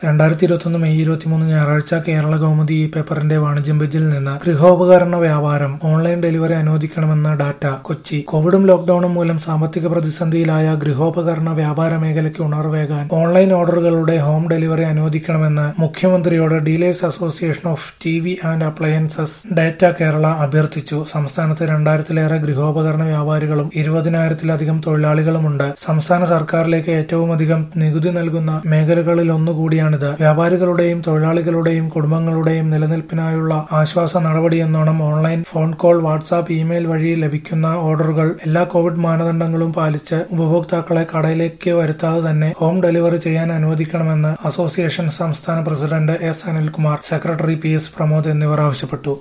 രണ്ടായിരത്തി ഇരുപത്തൊന്ന് മെയ് ഇരുപത്തിമൂന്ന് ഞായറാഴ്ച കേരള കൗമുദി ഈ പേപ്പറിന്റെ വാണിജ്യം പേജിൽ നിന്ന് ഗൃഹോപകരണ വ്യാപാരം ഓൺലൈൻ ഡെലിവറി അനുവദിക്കണമെന്ന ഡാറ്റ കൊച്ചി കോവിഡും ലോക്ഡൌണും മൂലം സാമ്പത്തിക പ്രതിസന്ധിയിലായ ഗൃഹോപകരണ വ്യാപാര മേഖലയ്ക്ക് ഉണർവേകാൻ ഓൺലൈൻ ഓർഡറുകളുടെ ഹോം ഡെലിവറി അനുവദിക്കണമെന്ന് മുഖ്യമന്ത്രിയോട് dealers association of T V and appliances DATA Kerala അഭ്യർത്ഥിച്ചു സംസ്ഥാനത്ത് രണ്ടായിരത്തിലേറെ ഗൃഹോപകരണ വ്യാപാരികളും ഇരുപതിനായിരത്തിലധികം തൊഴിലാളികളുമുണ്ട് സംസ്ഥാന സർക്കാരിലേക്ക് ഏറ്റവുമധികം നികുതി നൽകുന്ന മേഖലകളിൽ ഒന്നുകൂടിയാണിത് വ്യാപാരികളുടെയും തൊഴിലാളികളുടെയും കുടുംബങ്ങളുടെയും നിലനിൽപ്പിനായുള്ള ആശ്വാസ നടപടിയെന്നോണം online phone call WhatsApp email വഴി ലഭിക്കുന്ന ഓർഡറുകൾ എല്ലാ കോവിഡ് മാനദണ്ഡങ്ങളും പാലിച്ച് ഉപഭോക്താക്കളെ കടയിലേക്ക് വരുത്താതെ തന്നെ ഹോം ഡെലിവറി ചെയ്യാൻ അനുവദിക്കണമെന്ന് അസോസിയേഷൻ സംസ്ഥാന president S Anilkumar secretary P S Pramod എന്നിവർ ആവശ്യപ്പെട്ടു